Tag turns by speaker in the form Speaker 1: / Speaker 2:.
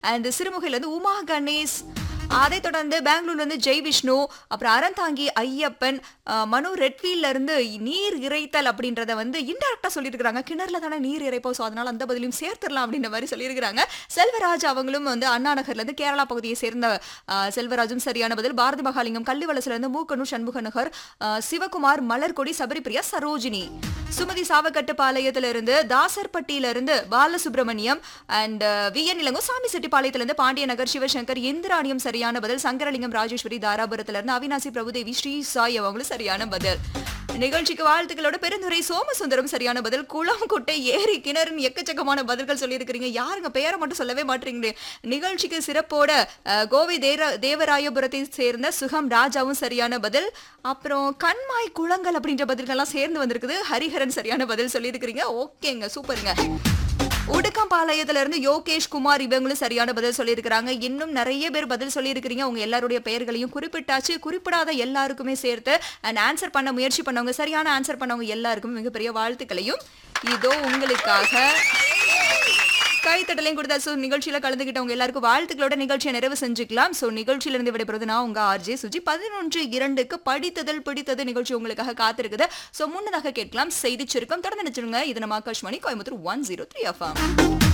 Speaker 1: and சிறுமுகையில இருந்து உமா கணேஷ் அதை தொடர்ந்து பெங்களூர்ல இருந்து ஜெய் விஷ்ணு அப்புறம் அறந்தாங்கி ஐயப்பன் அஹ், மனு ரெட்வீல்ல இருந்து நீர் இறைத்தல் அப்படின்றத வந்து இன்டெரக்டா சொல்லியிருக்காங்க கிணறுல தானே நீர் இறைப்போம் ஸோ அதனால அந்த பதிலையும் சேர்த்துடலாம் அப்படின்ற மாதிரி சொல்லியிருக்காங்க செல்வராஜ் அவங்களும் வந்து அண்ணா நகர்ல இருந்து கேரளா பகுதியை சேர்ந்த அஹ், செல்வராஜும் சரியான பதில் பாரதி மகாலிங்கம் கள்ளிவளசுல இருந்து மூக்கனு சண்முக நகர் அஹ், சிவகுமார் மலர்கொடி சபரிபிரியா சரோஜினி சுமதி சாவக்கட்டு பாளையத்துல இருந்து தாசர்பட்டியில இருந்து Balasubramaniam and V N Elango Sami செட்டிப்பாளையத்துல இருந்து பாண்டிய நகர் சிவசங்கர் இந்திராணியம் சரியான பதில் சங்கரலிங்கம் ராஜேஸ்வரி தாராபுரத்துல இருந்து அவினாசி பிரபுதேவி ஸ்ரீ சாய் அவங்களும் சரியான பதில் நிகழ்ச்சிக்கு வாழ்த்துக்களோட பெருந்துரை சோமசுந்தரம் சரியான பதில் குளம் குட்டை ஏரி கிணறுன்னு எக்கச்சக்கமான பதில்கள் சொல்லியிருக்கிறீங்க யாருங்க பெயரை மட்டும் சொல்லவே மாட்டீங்களே நிகழ்ச்சிக்கு சிறப்போட அஹ், கோவை தேர தேவராயபுரத்தை சேர்ந்த சுகம் ராஜாவும் சரியான பதில் அப்புறம் கண்மாய் குளங்கள் அப்படின்ற பதில்கள்லாம் சேர்ந்து வந்திருக்குது ஹரிஹரன் சரியான பதில் சொல்லியிருக்கிறீங்க ஓகேங்க சூப்பருங்க உடுக்கம்பாளையத்துல இருந்து யோகேஷ் குமார் இவங்களும் சரியான பதில் சொல்லியிருக்கிறாங்க இன்னும் நிறைய பேர் பதில் சொல்லியிருக்கிறீங்க உங்க எல்லாருடைய பெயர்களையும் குறிப்பிட்டாச்சு குறிப்பிடாத எல்லாருக்குமே சேர்த்து அண்ட் ஆன்சர் பண்ண முயற்சி பண்ணவங்க சரியான ஆன்சர் பண்ணவங்க எல்லாருக்கும் மிகப்பெரிய வாழ்த்துக்களையும் இதோ உங்களுக்காக கைத்தட்டலையும் கொடுத்தா ஸோ நிகழ்ச்சியில கலந்துக்கிட்டவங்க எல்லாருக்கும் வாழ்த்துக்களோட நிகழ்ச்சியை நிறைவு செஞ்சுக்கலாம் ஸோ நிகழ்ச்சியில இருந்து விடைபெறுவது நான் உங்க ஆர்ஜே சுஜி பதினொன்று இரண்டுக்கு படித்ததல் பிடித்தது நிகழ்ச்சி உங்களுக்காக காத்திருக்குது ஸோ முன்னதாக கேட்கலாம் செய்தி சுருக்கம் தொடர்ந்து நினைச்சிருங்க இது நம்ம Akashvani Coimbatore one zero three FM